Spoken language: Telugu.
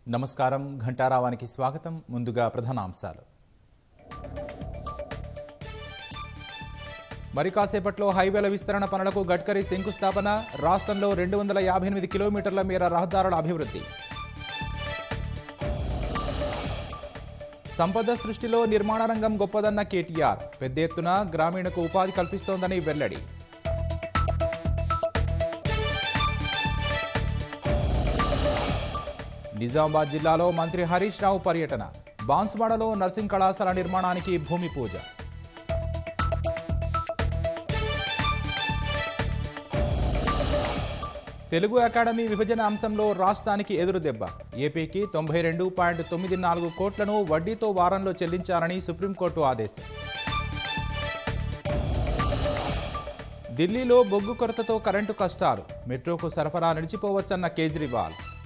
నమస్కారం ఘంటారావానికి స్వాగతం ముందుగా ప్రధానాంశాలు మరి కాసేపట్లో హైవేల విస్తరణ పనులకు గడ్కరీ శంకుస్థాపన రాష్ట్రంలో రెండు వందల యాభై ఎనిమిది కిలోమీటర్ల మేర రహదారుల అభివృద్ధి సంపద సృష్టిలో నిర్మాణ రంగం గొప్పదన్న కేటీఆర్ పెద్ద ఎత్తున గ్రామీణకు ఉపాధి కల్పిస్తోందని వెల్లడి నిజామాబాద్ జిల్లాలో మంత్రి హరీష్ రావు పర్యటన బాన్సువాడలో నర్సింగ్ కళాశాల నిర్మాణానికి భూమి పూజ తెలుగు అకాడమీ విభజన అంశంలో రాష్ట్రానికి ఎదురుదెబ్బ ఏపీకి తొంభై రెండు పాయింట్ తొమ్మిది నాలుగు కోట్లను వడ్డీతో వారంలో చెల్లించాలని సుప్రీంకోర్టు ఆదేశం ఢిల్లీలో బొగ్గు కొరతతో కరెంటు కష్టాలు మెట్రోకు సరఫరా నిలిచిపోవచ్చన్న కేజ్రీవాల్